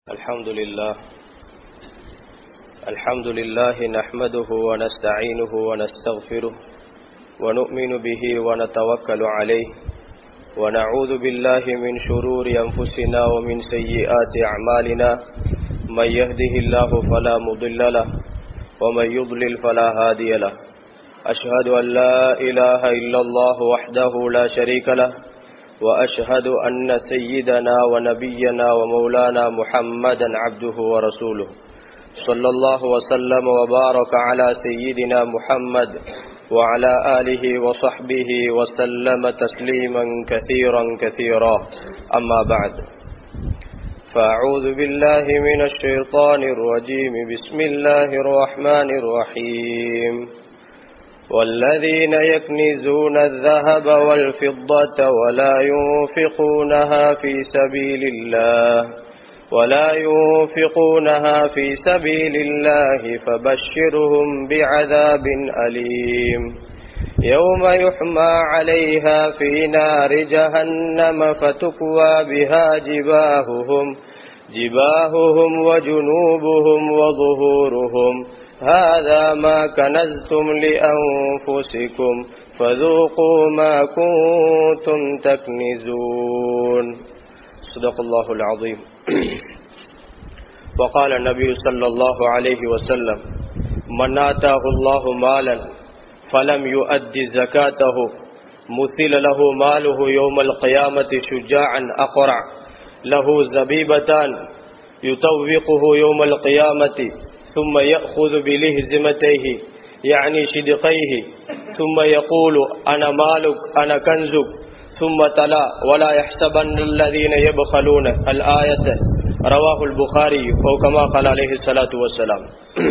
الحمد لله الحمد لله نحمده ونستعينه ونستغفره ونؤمن به ونتوكل عليه ونعوذ بالله من شرور أنفسنا ومن سيئات أعمالنا من يهده الله فلا مضل له ومن يضلل فلا هادي له أشهد أن لا إله إلا الله وحده لا شريك له وأشهد أن سيدنا ونبينا ومولانا محمدا عبده ورسوله صلى الله وسلم وبارك على سيدنا محمد وعلى آله وصحبه وسلم تسليما كثيرا كثيرا أما بعد فأعوذ بالله من الشيطان الرجيم بسم الله الرحمن الرحيم والذين يكنزون الذهب والفضة ولا ينفقونها في سبيل الله ولا ينفقونها في سبيل الله فبشرهم بعذاب أليم يوم يحمى عليها في نار جهنم فتكوى بها جباههم جباههم وجنوبهم وظهورهم هذا ما كنزتم لأنفسكم فذوقوا ما كنتم تكنزون صدق الله العظيم وقال النبي صلى الله عليه وسلم من آتاه الله مالا فلم يؤد زكاته مثل له ماله يوم القيامة شجاعا أقرع له زبيبتان يطوقه يوم القيامة ثم يأخذ بلهزمتيه يعني شدقيه ثم يقول أنا مالك أنا كنزك ثم تلا ولا يحسبن الذين يبخلون الآية رواه البخاري أو كما قال عليه الصلاة والسلام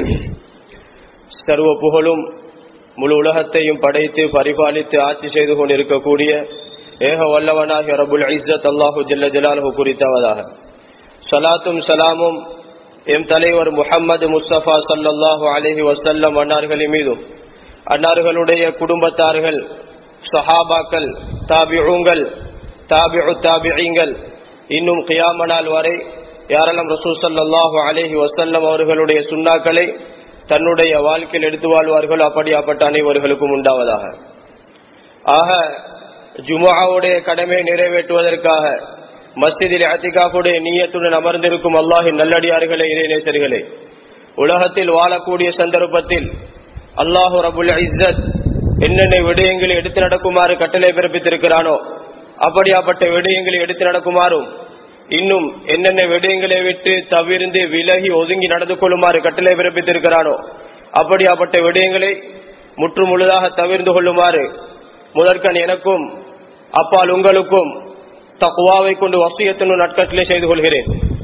சர்வ புகழும் முழு உலகத்தையும் படைத்து பரிபாலித்து ஆட்சி செய்து கொண்டிருக்கக்கூடிய ஏக வல்லவனாக ரபுல் ஐசத் அல்லாஹு ஜல்ல ஜலாலு குறித்தவதாக சலாத்தும் சலாமும் எம் தலைவர் முகமது முஸ்தபா சல்லாஹு அலஹி வசல்லம் அன்னார்களின் மீதும் அன்னார்களுடைய குடும்பத்தார்கள் சஹாபாக்கள் தாபிዑங்கள் தாபிஉ தாபிங்கள் இன்னும் கியாமனால் வரை யாரெல்லாம் ரசூ சல்லாஹு அலஹி வசல்லம் அவர்களுடைய சுண்ணாக்களை தன்னுடைய வாழ்க்கையில் எடுத்து வாழ்வார்கள் அப்படியாப்பட்ட அனைவர்களுக்கும் உண்டாவதாக ஆக ஜுமாவுடைய கடமையை நிறைவேற்றுவதற்காக மஸ்ஜிதில் அத்திகாப்புடைய நீயத்துடன் அமர்ந்திருக்கும் அல்லாஹின் நல்லடியார்களே இறைநேசர்களே உலகத்தில் வாழக்கூடிய சந்தர்ப்பத்தில் அல்லாஹு ரபுல் இஸ்ஸத் என்னென்ன விடயங்களை எடுத்து நடக்குமாறு கட்டளை பிறப்பித்திருக்கிறானோ அப்படியாப்பட்ட விடயங்களை எடுத்து நடக்குமாறும் இன்னும் என்னென்ன விடயங்களை விட்டு தவிர்ந்து விலகி ஒதுங்கி நடந்து கொள்ளுமாறு கட்டளை பிறப்பித்திருக்கிறானோ அப்படியாப்பட்ட விடயங்களை முற்று முழுதாக தவிர்ந்து கொள்ளுமாறு முதற்கண் எனக்கும் அப்பால் உங்களுக்கும் தக்குவாவை கொண்டு வசியத்தினும் நட்கட்டிலே செய்து கொள்கிறேன்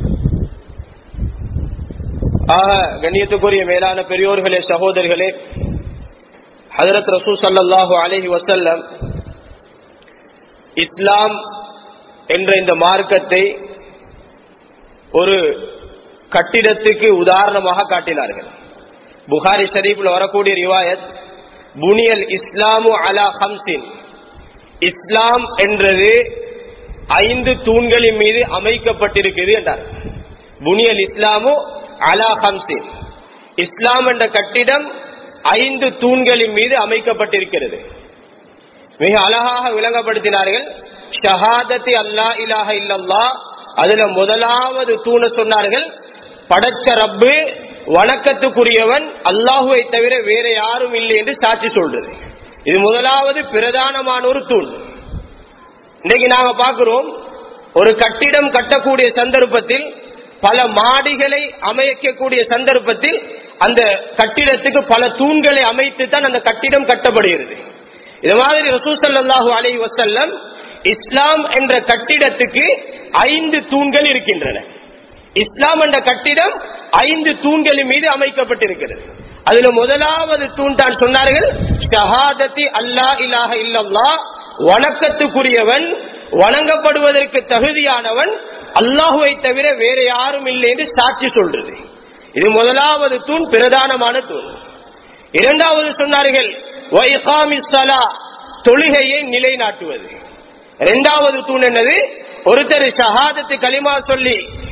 ஆக கண்ணியத்துக்குரிய மேலான பெரியோர்களே சகோதரிகளே ஹதரத் ரசூ சல்லாஹு அலஹி வசல்லம் இஸ்லாம் என்ற இந்த மார்க்கத்தை ஒரு கட்டிடத்துக்கு உதாரணமாக காட்டினார்கள் புகாரி ஷரீஃபில் வரக்கூடிய ரிவாயத் புனியல் இஸ்லாமு அலா ஹம்சின் இஸ்லாம் என்றது ஐந்து தூண்களின் மீது அமைக்கப்பட்டிருக்கிறது என்றார் புனியல் இஸ்லாமு அலா ஹம்சின் இஸ்லாம் என்ற கட்டிடம் ஐந்து தூண்களின் மீது அமைக்கப்பட்டிருக்கிறது மிக அழகாக விளங்கப்படுத்தினார்கள் ஷஹாதத்தி அல்லா இலாஹ இல்லல்லா அதுல முதலாவது தூண சொன்னார்கள் படைச்ச ரப்பு வணக்கத்துக்குரியவன் அல்லாஹுவை தவிர வேற யாரும் இல்லை என்று சாட்சி சொல்றது இது முதலாவது பிரதானமான ஒரு தூண் இன்னைக்கு நாங்க பாக்குறோம் ஒரு கட்டிடம் கட்டக்கூடிய சந்தர்ப்பத்தில் பல மாடிகளை அமைக்கக்கூடிய சந்தர்ப்பத்தில் அந்த கட்டிடத்துக்கு பல தூண்களை அமைத்து தான் அந்த கட்டிடம் கட்டப்படுகிறது இது மாதிரி ரசூசல்லாஹூ அலி வசல்லம் இஸ்லாம் என்ற கட்டிடத்துக்கு ஐந்து தூண்கள் இருக்கின்றன இஸ்லாம் என்ற கட்டிடம் ஐந்து தூண்களின் மீது அமைக்கப்பட்டிருக்கிறது அதுல முதலாவது தூண் தான் சொன்னார்கள் ஷஹாதத்தி அல்லா இலாஹ இல்லல்லா வணக்கத்துக்குரியவன் வணங்கப்படுவதற்கு தகுதியானவன் அல்லாஹுவை தவிர வேற யாரும் இல்லை என்று சாட்சி சொல்றது இது முதலாவது தூண் பிரதானமான தூண் இரண்டாவது சொன்னார்கள் தொழுகையை நிலைநாட்டுவது இரண்டாவது தூண் என்னது ஒருத்தர் ஷஹாதத்து களிமா சொல்லி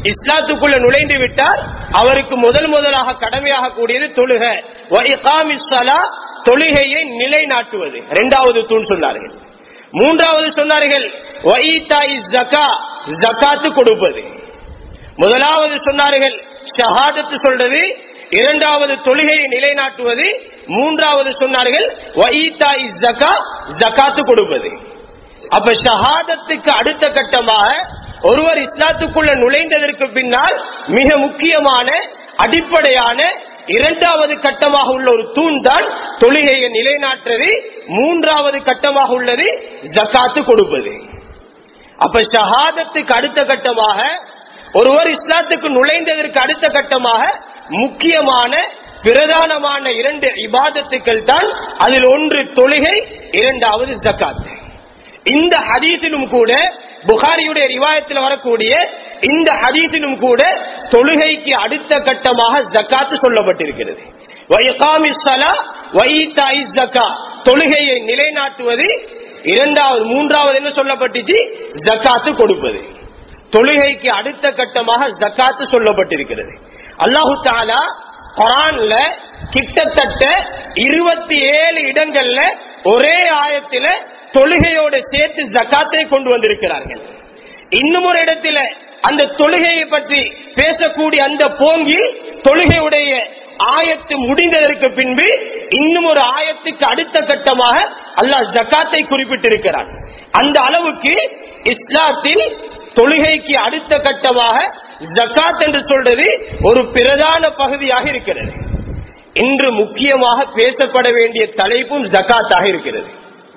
இஸ்லாத்துக்குள்ள நுழைந்து விட்டால் அவருக்கு முதல் முதலாக கடமையாக கூடியது தொழுக வ இகாமிஸ் ஸலா, தொழுகையை நிலைநாட்டுவது இரண்டாவது தூண் சொன்னார்கள் மூன்றாவது சொன்னார்கள் வ ஈதாஇஸ் ஜகா, ஜகாத்து கொடுப்பது முதலாவது சொன்னார்கள் ஷஹாதத்து சொல்றது இரண்டாவது தொழுகையை நிலைநாட்டுவது மூன்றாவது சொன்னார்கள் வ ஈதாஇஸ் ஜகா, ஜகாத்து கொடுப்பது அப்ப ஷஹாதத்துக்கு அடுத்த கட்டமாக ஒருவர் இஸ்லாத்துக்குள்ள நுழைந்ததற்கு பின்னால் மிக முக்கியமான அடிப்படையான இரண்டாவது கட்டமாக உள்ள ஒரு தூண் தான் தொழுகையை நிலைநாட்டுறது மூன்றாவது கட்டமாக உள்ளது ஜக்காத்து கொடுப்பது அப்ப ஷஹாதத்துக்கு அடுத்த கட்டமாக ஒருவர் இஸ்லாத்துக்கு நுழைந்ததற்கு அடுத்த கட்டமாக முக்கியமான பிரதானமான இரண்டு இபாதத்துக்கள் தான் அதில் ஒன்று தொழுகை இரண்டாவது ஜக்காத் இந்த ஹதீஸிலும் கூட புகாரியுடைய ரிவாயத்தில் வரக்கூடிய இந்த ஹதீஸிலும் கூட தொழுகைக்கு அடுத்த கட்டமாக ஜக்காத்து சொல்லப்பட்டிருக்கிறது வயகாமிஸ் ஸலா, வஈதாயிஸ் ஜக்கா. தொழுகையை நிலைநாட்டுவது இரண்டாவது மூன்றாவது என்ன சொல்லப்பட்டுச்சு ஜக்காத்து கொடுப்பது தொழுகைக்கு அடுத்த கட்டமாக ஜக்காத்து சொல்லப்பட்டிருக்கிறது அல்லாஹு தாலா குரான்ல கிட்டத்தட்ட இருபத்தி ஏழு இடங்கள்ல ஒரே ஆயத்தில தொழுகையோட சேர்த்து ஜக்காத்தை கொண்டு வந்திருக்கிறார்கள் இன்னும் ஒரு இடத்துல அந்த தொழுகையை பற்றி பேசக்கூடிய அந்த போங்கில் தொழுகையுடைய ஆயத்து முடிந்ததற்கு பின்பு இன்னும் ஒரு ஆயத்துக்கு அடுத்த கட்டமாக அல்லாஹ் ஜக்காத்தை குறிப்பிட்டிருக்கிறார் அந்த அளவுக்கு இஸ்லாத்தில் தொழுகைக்கு அடுத்த கட்டமாக ஜக்காத் என்று சொல்றது ஒரு பிரதான பகுதியாக இருக்கிறது இன்று முக்கியமாக பேசப்பட வேண்டிய தலைப்பும் ஜக்காத்தாக இருக்கிறது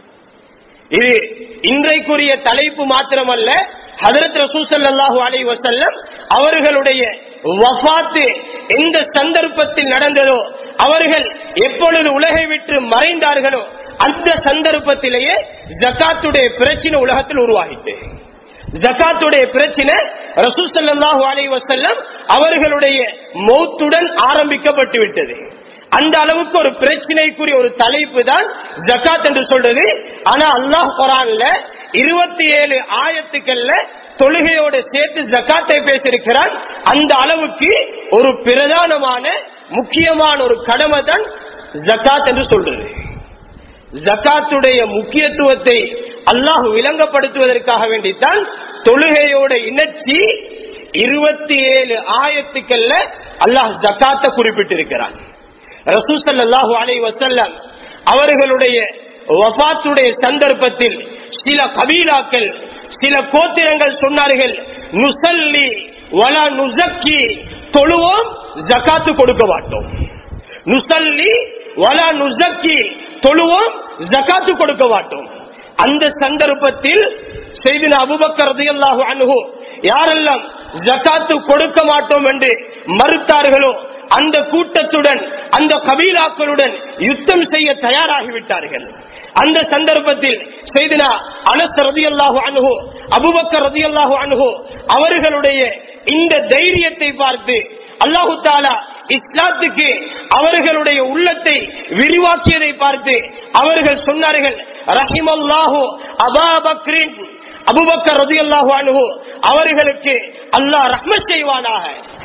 இது இன்றைக்குரிய தலைப்பு மாத்திரமல்ல ஹதரத் ரசூசல்லாஹு அலை வசல்லம் அவர்களுடைய வஃபாத்து எந்த சந்தர்ப்பத்தில் நடந்ததோ அவர்கள் எப்பொழுது உலகை விட்டு மறைந்தார்களோ அந்த சந்தர்ப்பத்திலேயே ஜக்காத்துடைய பிரச்சனை உலகத்தில் உருவாகிட்டு ஜக்காத்துடைய பிரச்சனை ரசூசல்லாஹு அலை வசல்லம் அவர்களுடைய மௌத்துடன் ஆரம்பிக்கப்பட்டு விட்டது அந்த அளவுக்கு ஒரு பிரச்சனைக்குரிய ஒரு தலைப்பு தான் ஜக்காத் என்று சொல்றது ஆனா அல்லாஹ் குரான்ல இருபத்தி ஏழு ஆயத்துக்கள்ல தொழுகையோட சேர்த்து ஜக்காத்தை பேசியிருக்கிறான் அந்த அளவுக்கு ஒரு பிரதானமான முக்கியமான ஒரு கடமை தான் ஜக்காத் என்று சொல்றது ஜக்காத்துடைய முக்கியத்துவத்தை அல்லாஹ் விளங்கப்படுத்துவதற்காக வேண்டித்தான் தொழுகையோட இணைச்சி இருபத்தி ஏழு ஆயத்துக்கள்ல அல்லாஹ் ஜக்காத்தை குறிப்பிட்டிருக்கிறான் ரசூசல்லாஹு அலை வசல்லம் அவர்களுடைய வபாத்துடைய சந்தர்ப்பத்தில் சில கபீலாக்கள் சில கோத்திரங்கள் சொன்னார்கள் நுசல்லி வலா நுசக்கி தொழுவோம் ஜக்காத்து கொடுக்க மாட்டோம் நுசல்லி வலா நுசக்கி தொழுவோம் ஜக்காத்து கொடுக்க மாட்டோம் அந்த சந்தர்ப்பத்தில் செய்தின அபுபக்கர் ரதியல்லாஹு அன்ஹு யாரெல்லாம் ஜக்காத்து கொடுக்க மாட்டோம் என்று மறுத்தார்களோ அந்த கூட்டத்துடன் அந்த கபீலாக்களுடன் யுத்தம் செய்ய தயாராகிவிட்டார்கள் அந்த சந்தர்ப்பத்தில் செய்தினா அனஸ் ரதியல்லாஹு அணுகு அபுபக்கர் ரதியல்லாஹு அணுகு அவர்களுடைய இந்த தைரியத்தை பார்த்து அல்லாஹு தாலா இஸ்லாத்துக்கு அவர்களுடைய உள்ளத்தை விரிவாக்கியதை பார்த்து அவர்கள் சொன்னார்கள் ரஹிமல்லாஹு அபாபக்ரின் அபுபக்கர் ரதியல்லாஹு அணுகு அவர்களுக்கு அல்லாஹ் ரஹ்மத் செய்வானாக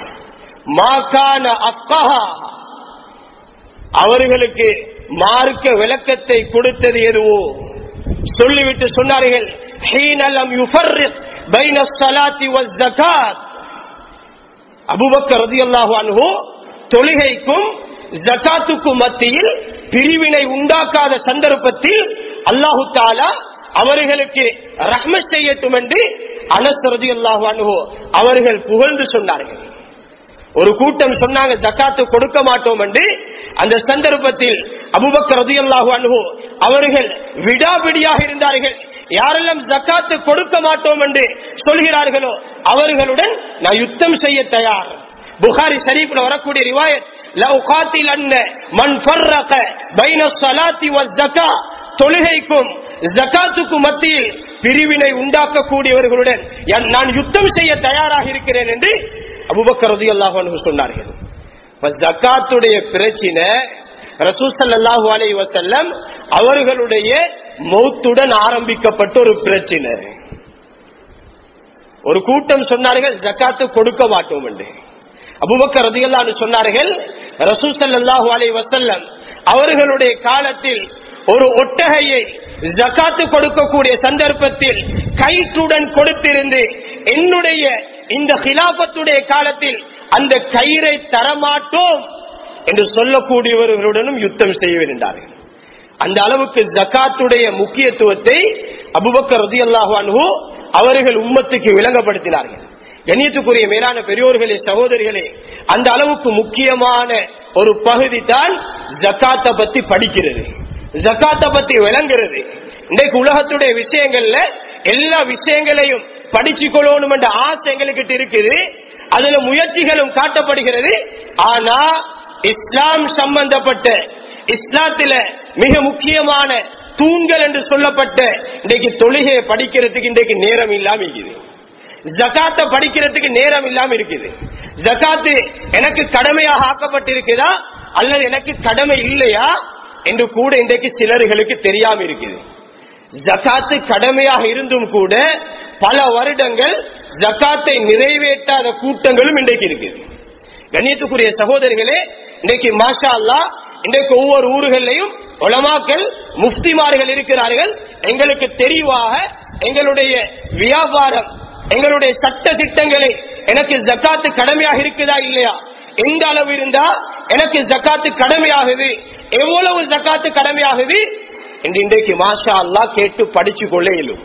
மாகான அக்கஹா அவர்களுக்கு மார்க்க விளக்கத்தை கொடுத்தது எதுவோ சொல்லிவிட்டு சொன்னார்கள் ஹீனலம் யுஃபர்ரிக் பைன ஸலாத்தி வஸ் ஜகாத் அபூபக்கர் ரலியல்லாஹு அன்ஹு தொழுகைக்கும் ஜகாத்துக்கும் மத்தியில் பிரிவினை உண்டாக்காத சந்தர்ப்பத்தில் அல்லாஹு தாலா அவர்களுக்கு ரஹ்மத் செய்யட்டும் என்று அனஸ் ரலியல்லாஹு அன்ஹு அவர்கள் புகழ்ந்து சொன்னார்கள் ஒரு கூட்டம் சொன்னாங்க ஜக்காத்து கொடுக்க மாட்டோம் என்று அந்த சந்தர்ப்பத்தில் அபுபக்கர் ரதியல்லாஹு அன்ஹு அவர்கள் விடாபிடியாக இருந்தார்கள் யாரெல்லாம் ஜக்காத்து கொடுக்க மாட்டோம் என்று சொல்கிறார்களோ அவர்களுடன் நான் யுத்தம் செய்ய தயார் புகாரி ஷரீஃப்ல வரக்கூடிய ரிவாயத் லவ் காத்தில் அன்ன மன் ஃபர்ரக பைன ஸலாத்தி வஸ் ஜக்கா தொழுகைக்கும் ஜக்காத்துக்கும் மத்தியில் பிரிவினை உண்டாக்கக்கூடியவர்களுடன் நான் யுத்தம் செய்ய தயாராக இருக்கிறேன் என்று அபுபக்கர் ரதியல்லாஹு அன்ஹு சொன்னார்கள் ஜக்காத்துடைய பிரச்சனை ரசூசல்லாஹு அலை வசல்லம் அவர்களுடைய மௌத்துடன் ஆரம்பிக்கப்பட்ட ஒரு பிரச்சனை ஒரு கூட்டம் சொன்னார்கள் ஜக்காத்து கொடுக்க மாட்டோம் என்று அபுபக்கர் ரதியல்லான்னு சொன்னார்கள் ரசூல் ஸல்லல்லாஹு அலைஹி வஸல்லம் அவர்களுடைய காலத்தில் ஒரு ஒட்டகையை ஜக்காத்து கொடுக்கக்கூடிய சந்தர்ப்பத்தில் கயிற்றுடன் கொடுத்திருந்து என்னுடைய இந்த ஹிலாபத்துடைய காலத்தில் அந்த கயிறை தரமாட்டோம் என்று சொல்லக்கூடியவர்களுடனும் யுத்தம் செய்ய வேண்டார்கள் அந்த அளவுக்கு ஜக்காத்துடைய முக்கியத்துவத்தை அபுபக்கர் ரதியல்லாஹு அன்ஹு அவர்கள் உம்மத்துக்கு விளங்கப்படுத்தினார்கள் கண்ணியத்துக்குரிய மேலான பெரியோர்களே சகோதரிகளே அந்த அளவுக்கு முக்கியமான ஒரு பகுதி தான் ஜக்காத்தை பத்தி படிக்கிறது ஜக்காத்தை பத்தி விளங்குறது இன்றைக்கு உலகத்துடைய விஷயங்கள்ல எல்லா விஷயங்களையும் படிச்சு கொள்ளணும் என்ற ஆசை எங்களுக்கு இருக்குது அதுல முயற்சிகளும் காட்டப்படுகிறது ஆனா இஸ்லாம் சம்பந்தப்பட்ட இஸ்லாத்தில மிக முக்கியமான தூண்கள் என்று சொல்லப்பட்ட இன்றைக்கு தொழுகையை படிக்கிறதுக்கு இன்றைக்கு நேரம் இல்லாம இருக்குது ஜகாத்தை படிக்கிறதுக்கு நேரம் இல்லாம இருக்குது ஜகாத்து எனக்கு கடமையாக ஆக்கப்பட்டிருக்குதா அல்லது எனக்கு கடமை இல்லையா என்று கூட இன்றைக்கு சிலர்களுக்கு தெரியாம இருக்குது ஜகாத்து கடமையாக இருந்தும் கூட பல வருடங்கள் ஜகாத்தை நிறைவேற்றாத கூட்டங்களும் இன்றைக்கு இருக்குது கண்ணியத்துக்குரிய சகோதரிகளே இன்றைக்கு மாஷா அல்லா இன்றைக்கு ஒவ்வொரு ஊர்களையும் உலமாக்கள் முஃப்திமார்கள் இருக்கிறார்கள் எங்களுக்கு தெளிவாக எங்களுடைய வியாபாரம் எங்களுடைய சட்ட திட்டங்களை எனக்கு ஜக்காத்து கடமையாக இருக்குதா இல்லையா எந்த அளவு இருந்தா எனக்கு ஜக்காத்து கடமையாகுது எவ்வளவு ஜக்காத்து கடமையாகுது என்று இன்றைக்கு மாஷா அல்லா கேட்டு படிச்சு கொள்ள இயலும்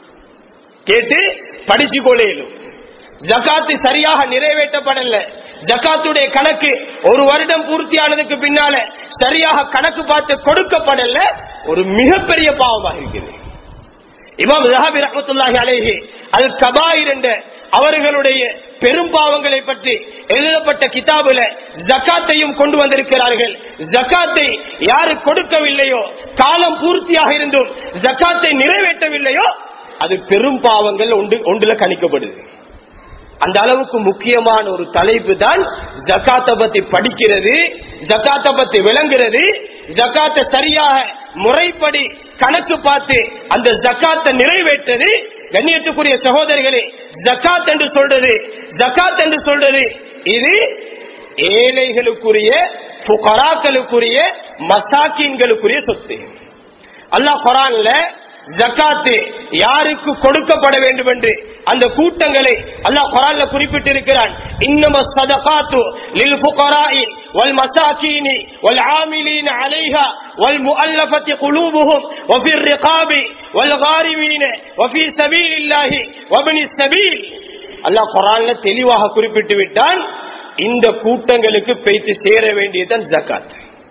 கேட்டு படிச்சு கொள்ள இயலும் ஜக்காத்து சரியாக நிறைவேற்றப்படல ஜக்காத்துடைய கணக்கு ஒரு வருடம் பூர்த்தியானதுக்கு பின்னால சரியாக கணக்கு பார்த்து கொடுக்கப்படல ஒரு மிகப்பெரிய பாவமாக இருக்கிறது இமாம் ஜஹாபி ரஹமத்துல்லாஹி அலைஹி அல் கபாயிர் என்ற அவர்களுடைய பெரும் பாவங்களை பற்றி எழுதப்பட்ட கிதாபுல ஜக்காத்தையும் கொண்டு வந்திருக்கிறார்கள் ஜக்காத்தை யாரு கொடுக்கவில்லையோ காலம் பூர்த்தியாக இருந்தும் ஜக்காத்தை நிறைவேற்றவில்லையோ அது பெரும் பாவங்கள் ஒன்று ஒன்றுல கணிக்கப்படுது அந்த அளவுக்கு முக்கியமான ஒரு தலைப்பு தான் ஜக்காத்தை பத்தி படிக்கிறது ஜக்காத்தை பத்தி விளங்குறது ஜக்காத்தை சரியாக முறைப்படி கணக்கு பார்த்து அந்த ஜக்காத்தை நிறைவேற்றது கண்ணியத்துக்குரிய சகோதரிகளே ஜக்காத் என்று சொல்றது ஜக்காத் என்று சொல்றது இது ஏழைகளுக்குரிய புகராக்களுக்குரிய மசாக்கின்களுக்குரிய சொத்து அல்லாஹ் குரான்ல ஜக்காத்து யாருக்கு கொடுக்கப்பட வேண்டும் என்று அந்த கூட்டங்களை அல்லாஹ் குரான்ல குறிப்பிட்டிருக்கிறான் இன்னம சதகாத்து லில் ஃபுகராஇ வல் மசாகீனி வல் ஆமிலீன அலைஹா வல் முஅல்லஃபத்தி குலூபுஹும் வஃபி الرقاب والغارمين وفي سبيل الله وابن السبيل அல்லாஹ் குரான்ல தெளிவாக குறிப்பிட்டு விட்டான் இந்த கூட்டங்களுக்கு பெய்து சேர வேண்டியதுதான் ஜக்காத்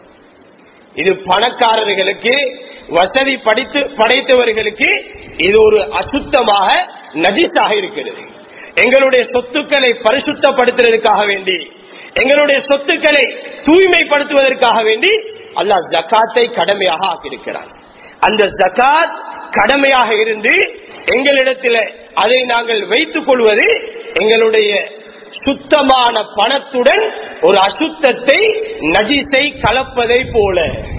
இது பணக்காரர்களுக்கு வசதி படித்து படைத்தவர்களுக்கு இது ஒரு அசுத்தமாக நஜிஸாக இருக்கிறது எங்களுடைய சொத்துக்களை பரிசுத்தப்படுத்துவதற்காக வேண்டி எங்களுடைய சொத்துக்களை தூய்மைப்படுத்துவதற்காக வேண்டி அல்லாஹ் ஜக்காத்தை கடமையாக ஆக்கியிருக்கிறான் அந்த ஜக்காத் கடமையாக இருந்து எங்களிடத்தில் அதை நாங்கள் வைத்துக் கொள்வது எங்களுடைய சுத்தமான பணத்துடன் ஒரு அசுத்தத்தை நஜிஸை கலப்பதை போல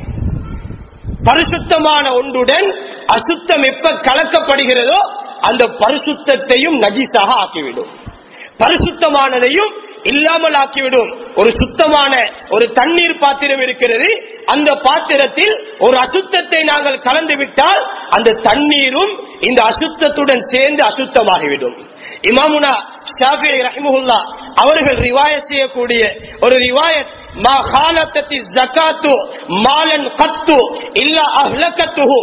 பரிசுத்தமான ஒன்றுடன் அசுத்தம் எப்ப கலக்கப்படுகிறதோ அந்த பரிசுத்தத்தையும் நஜிஸாக ஆக்கிவிடும் பரிசுத்தமானதையும் இல்லாமல் ஆக்கிவிடும் ஒரு சுத்தமான ஒரு தண்ணீர் பாத்திரம் இருக்கிறது அந்த பாத்திரத்தில் ஒரு அசுத்தத்தை நாங்கள் கலந்து விட்டால் அந்த தண்ணீரும் இந்த அசுத்தத்துடன் சேர்ந்து அசுத்தமாகிவிடும் இமாமுனா ஷாஃபி ரஹிமுல்லா அவர்கள் ரிவாயத் செய்யக்கூடிய ஒரு ரிவாயத் மா காலத்தத்தி ஜகாத்து மாலன் கத்து இல்ல அஹ்லகத்துஹு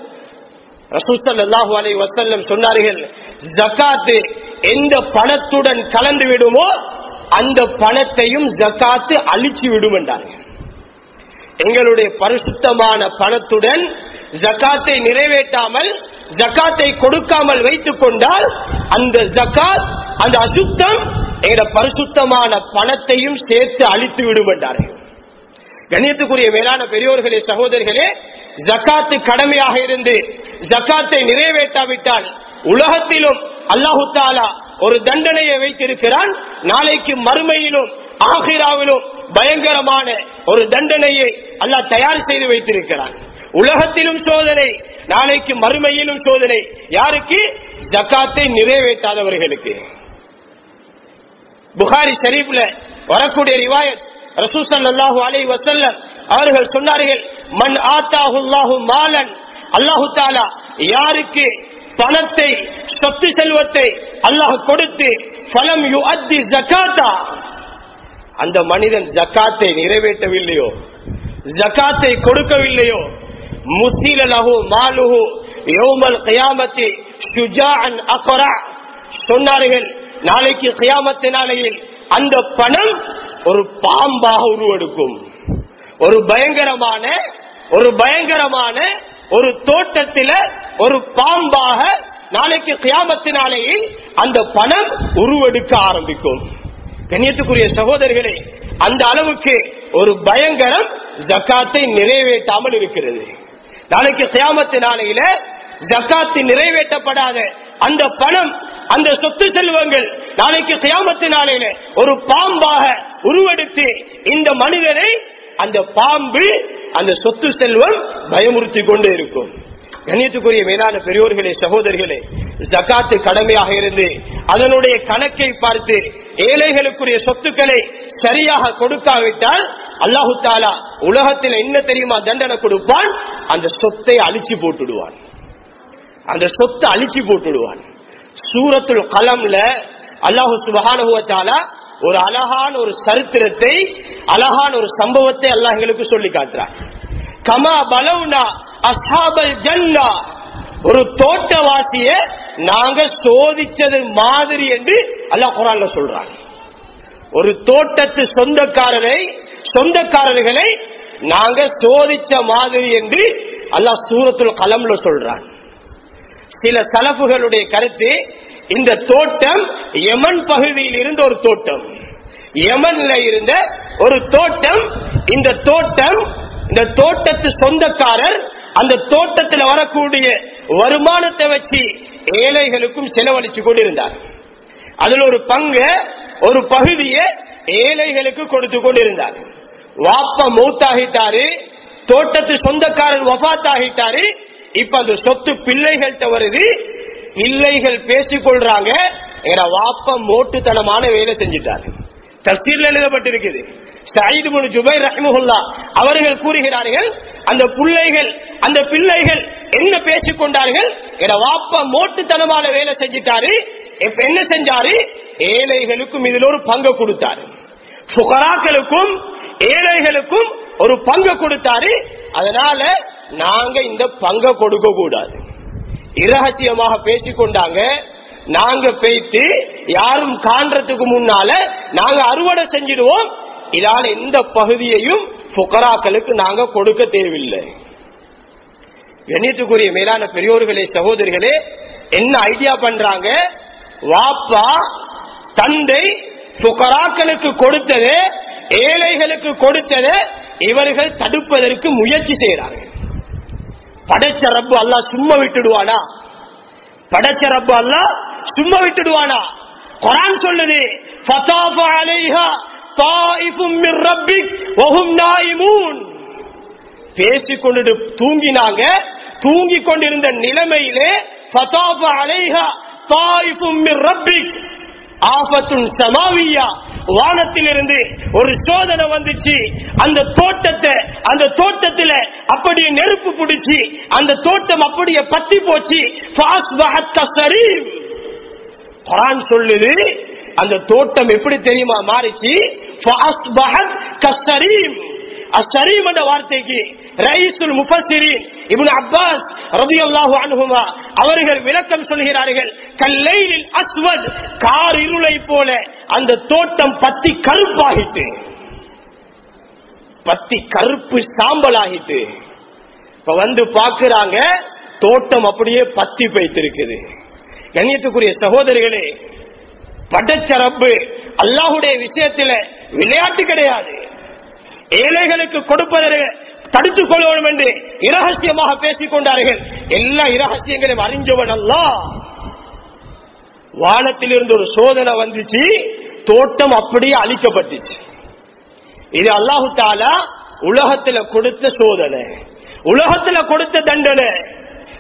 ரசூசல்லாஹு அலை வசல்லம் சொன்னார்கள் ஜக்காத்து எந்த பணத்துடன் கலந்து விடுமோ அந்த பணத்தையும் ஜக்காத்து அழிச்சு விடும் என்றார்கள் எங்களுடைய பரிசுத்தமான பணத்துடன் ஜக்காத்தை நிறைவேற்றாமல் ஜக்காத்தை கொடுக்காமல் வைத்துக் கொண்டால் அந்த ஜக்காத் அந்த அசுத்தம் எங்களோட பரிசுத்தமான பணத்தையும் சேர்த்து அழித்து விடும் என்றார்கள் கண்ணியத்துக்குரிய மேலான பெரியோர்களே சகோதரிகளே ஜக்காத்து கடமையாக இருந்து ஜக்காத்தை நிறைவேற்றாவிட்டால் உலகத்திலும் அல்லாஹு தாலா ஒரு தண்டனையை வைத்திருக்கிறான் நாளைக்கு மறுமையிலும் ஆகிராவிலும் பயங்கரமான ஒரு தண்டனையை அல்லாஹ் தயார் செய்து வைத்திருக்கிறான் உலகத்திலும் சோதனை நாளைக்கு மறுமையிலும் சோதனை யாருக்கு ஜக்காத்தை நிறைவேற்றாதவர்களுக்கு புகாரி ஷரீப்ல வரக்கூடிய ரிவாயத் ரசூசல்லாஹு அலை வசல்லம் அவர்கள் சொன்னார்கள் மண் ஆத்தாஹுல்லாஹு மாலன் அல்லாஹு தாலா யாருக்கு பணத்தை சொத்து செல்வத்தை அல்லாஹ் கொடுத்து பலம் யு அத்தி ஜக்காத்தா அந்த மனிதன் ஜக்காத்தை நிறைவேற்றவில்லையோ ஜக்காத்தை கொடுக்கவில்லையோ முஸ்லீலகு மாலுகு யோமல் கயாமத்தி ஷுஜான் அக்ரா சொன்னார்கள் நாளைக்கு கயாமத்து நாளையில் அந்த பணம் ஒரு பாம்பாக உருவெடுக்கும் ஒரு பயங்கரமான ஒரு பயங்கரமான ஒரு தோட்டத்தில ஒரு பாம்பாக நாளைக்கு கியாமத்து நாளையில் அந்த பணம் உருவெடுக்க ஆரம்பிக்கும் கண்ணியத்துக்குரிய சகோதரர்களே அந்த அளவுக்கு ஒரு பயங்கரம் ஜக்காத்தை நிறைவேற்றாமல் இருக்கிறது நாளைக்கு கியாமத்து நாளையில ஜக்காத்து நிறைவேற்றப்படாத அந்த பணம் அந்த சொத்து செல்வங்கள் நாளைக்கு கியாமத்து நாளையில ஒரு பாம்பாக உருவெடுத்து இந்த மனிதனை அந்த பாம்பு அந்த சொத்து செல்வம் பயமுறுத்தி கொண்டே இருக்கும் கண்ணியத்துக்குரிய மேலான பெரியோர்களே சகோதரர்களே ஜக்காத்து கடமையாக இருந்து அதனுடைய கணக்கை பார்த்து ஏழைகளுக்குரிய சொத்துக்களை சரியாக கொடுக்காவிட்டால் அல்லாஹு தாலா உலகத்தில் என்ன தெரியுமா தண்டனை கொடுப்பான் அந்த சொத்தை அழிச்சு போட்டுடுவான் அந்த சொத்தை அழிச்சு போட்டுடுவான் சூரத்துல் கலம்ல அல்லாஹு சுபகானுவத்தாலா ஒரு அழகான ஒரு சரித்திரத்தை அழகான ஒரு சம்பவத்தை அல்லாஹ் எங்களுக்கு சொல்லி காட்டுறான் கமா பலவுனா அசாபல் ஜன்னா ஒரு தோட்டவாசிய நாங்க சோதிச்சது மாதிரி என்று அல்லாஹ் குரான்ல சொல்றான் ஒரு தோட்டத்து சொந்தக்காரரை சொந்தக்காரர்களை நாங்க சோதிச்ச மாதிரி என்று அல்லாஹ் சூரத்துல் கலம்ல சொல்றான் சில சலப்புகளுடைய கருத்து இந்த தோட்டம் யமன் பகுதியில் இருந்த ஒரு தோட்டம் யமன்ல இருந்த ஒரு தோட்டம் இந்த தோட்டம் இந்த தோட்டத்து சொந்தக்காரர் அந்த தோட்டத்தில் வரக்கூடிய வருமானத்தை வச்சு ஏழைகளுக்கும் செலவழிச்சு கொண்டிருந்தார் அதுல ஒரு பங்கு ஒரு பகுதியை ஏழைகளுக்கு கொடுத்து கொண்டிருந்தார் வாப்ப மூத்தாகிட்டாரு தோட்டத்து சொந்தக்காரர் வபாத்தாகிட்டாரு இப்ப அந்த சொத்து பிள்ளைகள்கிட்ட வருது பிள்ளைகள் பேசிக் கொள்றாங்க என வாப்ப மோட்டுத்தனமான வேலை செஞ்சிட்டாரு தஸ்தீர்ல எழுதப்பட்டிருக்குது சயீது முன் ஜுபைர் ரஹ்முல்லா அவர்கள் கூறுகிறார்கள் அந்த பிள்ளைகள் அந்த பிள்ளைகள் என்ன பேசிக் கொண்டார்கள் என வாப்ப மோட்டுத்தனமான வேலை செஞ்சிட்டாரு இப்ப என்ன செஞ்சாரு ஏழைகளுக்கும் இதுல ஒரு பங்கு கொடுத்தாரு புகராக்களுக்கும் ஏழைகளுக்கும் ஒரு பங்கு கொடுத்தாரு அதனால நாங்க இந்த பங்கை கொடுக்க கூடாது இரகசியமாக பேசிக்கொண்டாங்க நாங்க பேய்த்து யாரும் காண்றதுக்கு முன்னால நாங்க அறுவடை செஞ்சிடுவோம் இதால எந்த பகுதியையும் புகராக்களுக்கு நாங்க கொடுக்க தேவையில்லை கண்ணியத்துக்குரிய மேலான பெரியோர்களே சகோதரிகளே என்ன ஐடியா பண்றாங்க வாப்பா தந்தை புகராக்களுக்கு கொடுத்தது ஏழைகளுக்கு கொடுத்தது இவர்கள் தடுப்பதற்கு முயற்சி செய்யறார்கள் படைச்ச ரப்பு அல்லா சும்மா விட்டுடுவானா படைச்ச ரப்பு அல்லா சும்மா விட்டுடுவானா குரான் சொல்லுது ஃபதாஃப அலைஹா தாயிஃபும் மிர் ரப்பிக் வஹும் நாயிமூன் பேசிக் கொண்டு தூங்கினாங்க தூங்கி கொண்டிருந்த நிலைமையிலே ஃபதாஃப அலைஹா தாயிஃபும் மிர் ரப்பிக் ஆபத்துன் சமாவியா வானத்திலிருந்து ஒரு சோதனை வந்துச்சு அந்த தோட்டத்தை அந்த தோட்டத்துல அப்படியே நெருப்பு பிடிச்சி அந்த தோட்டம் அப்படியே பத்தி போச்சு குரான் சொல்லுது அந்த தோட்டம் எப்படி தெரியுமா மாறிச்சு அஸ்ஸரீம் என்ற வார்த்தைக்கு ரைசுல் முஃபஸ்ஸிரீன் இப்னு அப்பாஸ் ரலியல்லாஹு அன்ஹுமா அவர்கள் விளக்கம் சொல்கிறார்கள் கல்லைலில் அஸ்வத் கார் இருளை போல அந்த தோட்டம் பத்தி கருப்பாகிட்டு பத்தி கருப்பு சாம்பல் ஆகிட்டு இப்ப வந்து பாக்குறாங்க தோட்டம் அப்படியே பத்தி போய்த்திருக்குது கண்ணியத்துக்குரிய சகோதரிகளே படச்சரப்பு அல்லாஹுடைய விஷயத்துல விளையாட்டு கிடையாது ஏழைகளுக்கு கொடுப்பதற்கு தடுத்துக் கொள்வோம் என்று இரகசியமாக பேசிக் கொண்டார்கள் எல்லா இரகசியங்களையும் அறிஞ்சவன் அல்ல வானத்தில் இருந்து ஒரு சோதனை வந்துச்சு தோட்டம் அப்படியே அழிக்கப்பட்டுச்சு இது அல்லாஹு தாலா உலகத்துல கொடுத்த சோதனை உலகத்துல கொடுத்த தண்டனை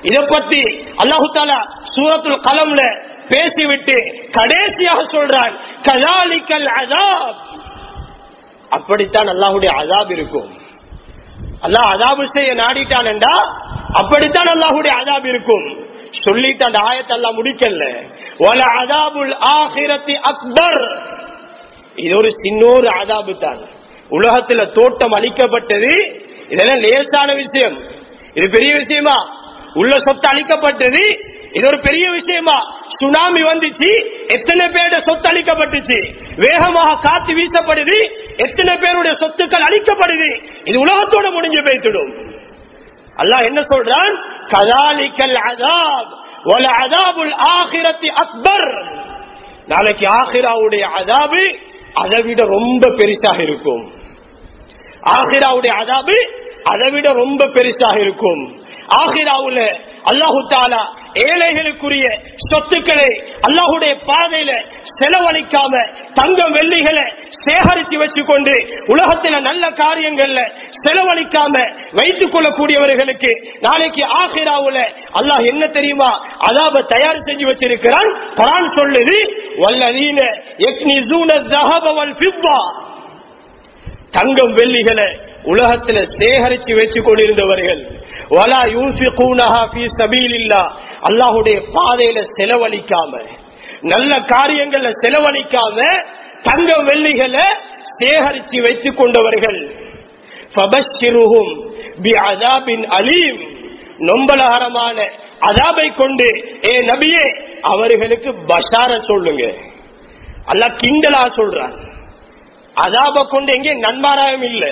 இத பத்தி அல்லாஹு தாலா சூரத்துல் கலம்ல பேசிவிட்டு கடைசியாக சொல்றான் கலாலிக்கல் அதாப் அப்படித்தான் அல்லாஹுடைய அதாப் இருக்கும் அல்லாஹ் அதாபு செய்ய நாடிட்டான் என்றா அப்படித்தான் அல்லாஹுடைய அதாப் இருக்கும் சொல்லிட்டு அந்த ஆயத்தை எல்லாம் முடிக்கல ஒல அதாபுல் ஆகிரத்தி அக்பர் இது ஒரு சின்னோரு அதாபு தான் உலகத்துல தோட்டம் அளிக்கப்பட்டது இதெல்லாம் லேசான விஷயம் இது பெரிய விஷயமா உள்ள சொத்து அளிக்கப்பட்டது இது ஒரு பெரிய விஷயமா சுனாமி வந்துச்சு எத்தனை பேருடைய சொத்து அளிக்கப்பட்டுச்சு வேகமாக காத்து வீசப்படுது எத்தனை பேருடைய சொத்துக்கள் அளிக்கப்படுது இது உலகத்தோட முடிஞ்சு போய்த்திடும் அல்லாஹ் என்ன சொல்றான் கதாலிக்கல் அதாப் ஒல அதாபுல் ஆகிரத்தி அக்பர் நாளைக்கு ஆகிராவுடைய அதாபு அதை விட ரொம்ப பெருசாக இருக்கும் ஆகிராவுடைய அதாபு அதை விட ரொம்ப பெருசாக இருக்கும் ஆகிராவுல அல்லாஹு தாலா ஏழைகளுக்குரிய சொத்துக்களை அல்லாஹுடைய பாதையில செலவழிக்காம தங்கம் வெள்ளிகளை சேகரித்து வச்சுக்கொண்டு உலகத்துல நல்ல காரியங்கள்ல செலவழிக்காம வைத்துக் கொள்ளக்கூடியவர்களுக்கு நாளைக்கு ஆகிராவுல அல்லாஹ் என்ன தெரியுமா அதாப தயார் செஞ்சு வச்சிருக்கிறான் குரான் சொல்லுது வல்லதீன யக்னிசூன ذهب والفضة தங்கம் வெள்ளிகளை உலகத்துல சேகரிச்சு வச்சு கொண்டிருந்தவர்கள் வலா யூன்ஃபிகூனஹா ஃபீ சபீலில்லாஹ் அல்லாஹ்வுடைய பாதையில செலவழிக்காம நல்ல காரியங்கள்ல செலவழிக்காம தங்கம் வெள்ளிகளை சேகரித்து வைத்துக் கொண்டவர்கள் ஃபபஷ்ஷிருஹும் பிஅஸாபின் அலீம் நொம்பலகரமான அதாபை கொண்டு ஏ நபியே அவர்களுக்கு பஷார சொல்லுங்க அல்லாஹ் கிண்டலா சொல்றான் அதாப கொண்டு எங்கே நன்மாராயம் இல்ல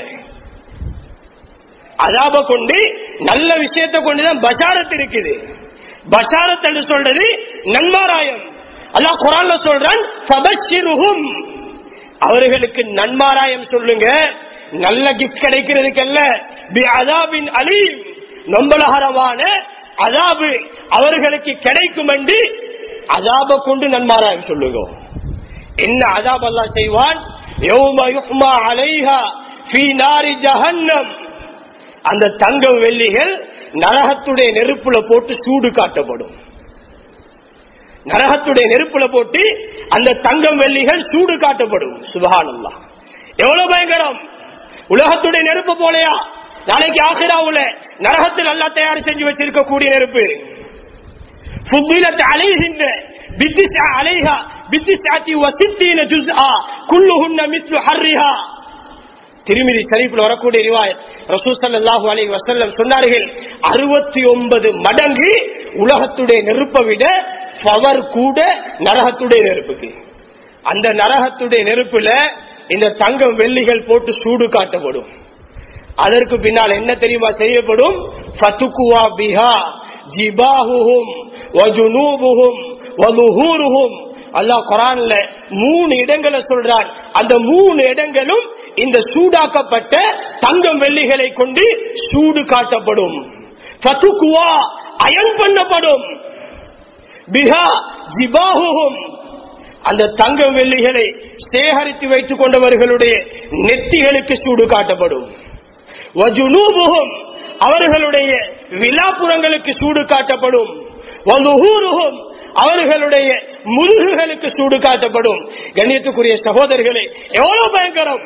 அதாப கொண்டு நல்ல விஷயத்தை கொண்டுதான் பஷாரத் இருக்குது பஷாரத் என்று சொல்றது நன்மாராயம் அல்லாஹ் குரான்ல சொல்றான் ஃபபஷ்ஷிருஹும் அவர்களுக்கு நன்மாராயம் சொல்லுங்க நல்ல கிஃப்ட் கிடைக்கிறதுக்கல்ல பி அதாபின் அலீம் நொம்பலகரமான அதாபு அவர்களுக்கு கிடைக்கும் என்று அதாப கொண்டு நன்மாராயம் சொல்லுங்க என்ன அதாப் அல்லாஹ் செய்வான் யௌம யுஹ்மா அலைஹா ஃபீ நாரி ஜஹன்னம் அந்த தங்கம் வெள்ளிகள் நரகத்துடைய நெருப்புல போட்டு சூடு காட்டப்படும் நரகத்துடைய நெருப்புல போட்டு அந்த தங்கம் வெள்ளிகள் சூடு காட்டப்படும் சுபஹானல்லா எவ்வளவு பயங்கரம் உலகத்துடைய நெருப்பு போலையா நாளைக்கு ஆசிராவுல நரகத்தில் நல்லா தயார் செஞ்சு வச்சிருக்கக்கூடிய நெருப்பு ஃபுத்திலத் அலைஹின்ன பித்திஸ் அலைஹா பித்திஸ்ஆத்தி வசித்தீன ஜுஸ்ஆ குல்லுஹுன்ன மிஸ்லு ஹர்ரிஹா திருமிதி ஷரீஃப்ல வரக்கூடிய ரிவாயத் ரசூல் ஸல்லல்லாஹு அலைஹி வஸல்லம் சொன்னார்கள் 69 மடங்கு உலகத்துடைய நெருப்பை விட பவர் கூட நரகத்துடைய நெருப்புக்கு அந்த நரகத்துடைய நெருப்புல இந்த தங்கம் வெள்ளிகள் போட்டு சூடு காட்டப்படும் அதற்கு பின்னால் என்ன தெரியுமா செய்யப்படும் ஃபதுக்குவா பிஹா ஜிபாஹுஹும் வஜுனூபுஹும் வலுஹூருஹும் அல்லாஹ் குரான்ல மூணு இடங்களை சொல்றான் அந்த மூணு இடங்களும் இந்த சூடாக்கப்பட்ட தங்கம் வெள்ளிகளை கொண்டு சூடு காட்டப்படும் ஃபதுக்குவா அயன் பண்ணப்படும் பிஹா ஜிபாஹுஹும் அந்த தங்கம் வெள்ளிகளை சேகரித்து வைத்துக் கொண்டவர்களுடைய நெத்திகளுக்கு சூடு காட்டப்படும் வஜுனூபுகும் அவர்களுடைய விழாப்புறங்களுக்கு சூடு காட்டப்படும் வலுஹூருகும் அவர்களுடைய முதுகுகளுக்கு சூடு காட்டப்படும் கண்ணியத்துக்குரிய சகோதரர்களே எவ்வளவு பயங்கரம்